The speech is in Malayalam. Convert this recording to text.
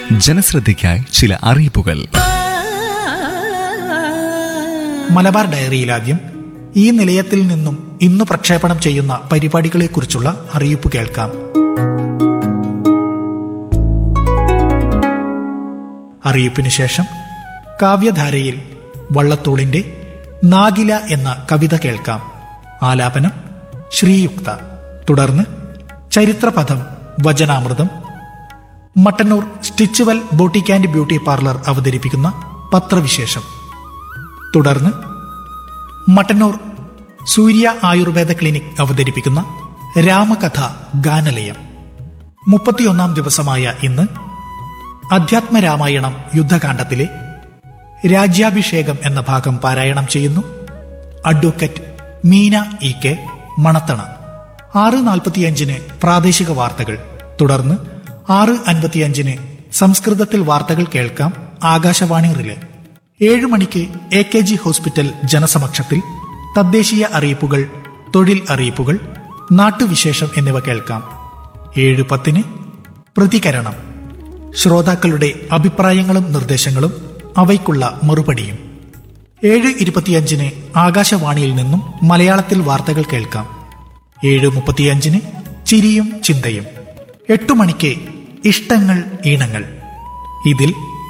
ജനശ്രദ്ധയ്ക്കായി ചില അറിയിപ്പുകൾ മലബാർ ഡയറിയിൽ ആദ്യം ഈ നിലയത്തിൽ നിന്നും ഇന്ന് പ്രക്ഷേപണം ചെയ്യുന്ന പരിപാടികളെക്കുറിച്ചുള്ള അറിയിപ്പ് കേൾക്കാം അറിയിപ്പിന് ശേഷം കാവ്യധാരയിൽ വള്ളത്തോളിന്റെ നാഗില എന്ന കവിത കേൾക്കാം ആലാപനം ശ്രീയുക്ത തുടർന്ന് ചരിത്രപഥം വചനാമൃതം Mattannur Stitchual boutique and beauty parlour അവതരിപ്പിക്കുന്ന പത്രവിശേഷം തുടർന്ന് മട്ടന്നൂർ സൂര്യ ആയുർവേദ ക്ലിനിക് അവതരിപ്പിക്കുന്ന രാമകഥ ഗാനലയം മുപ്പത്തിയൊന്നാം ദിവസമായ ഇന്ന് അധ്യാത്മരാമായണം യുദ്ധകാന്ഡത്തിലെ രാജ്യാഭിഷേകം എന്ന ഭാഗം പാരായണം ചെയ്യുന്നു advocate Meena E K Manathana ആറ് നാൽപ്പത്തിയഞ്ചിന് പ്രാദേശിക വാർത്തകൾ തുടർന്ന് ആറ് അൻപത്തിയഞ്ചിന് സംസ്കൃതത്തിൽ വാർത്തകൾ കേൾക്കാം ആകാശവാണി റിലേ ഏഴ് മണിക്ക് എ കെ ജി ഹോസ്പിറ്റൽ ജനസമക്ഷത്തിൽ തദ്ദേശീയ അറിയിപ്പുകൾ തൊഴിൽ അറിയിപ്പുകൾ നാട്ടുവിശേഷം എന്നിവ കേൾക്കാം ഏഴ് പത്തിന് പ്രതികരണം ശ്രോതാക്കളുടെ അഭിപ്രായങ്ങളും നിർദ്ദേശങ്ങളും അവയ്ക്കുള്ള മറുപടിയും ഏഴ് ഇരുപത്തിയഞ്ചിന് ആകാശവാണിയിൽ നിന്നും മലയാളത്തിൽ വാർത്തകൾ കേൾക്കാം ഏഴ് മുപ്പത്തിയഞ്ചിന് ചിരിയും ചിന്തയും എട്ടു മണിക്ക് ഇഷ്ടങ്ങൾ ഈണങ്ങൾ ഇതിൽ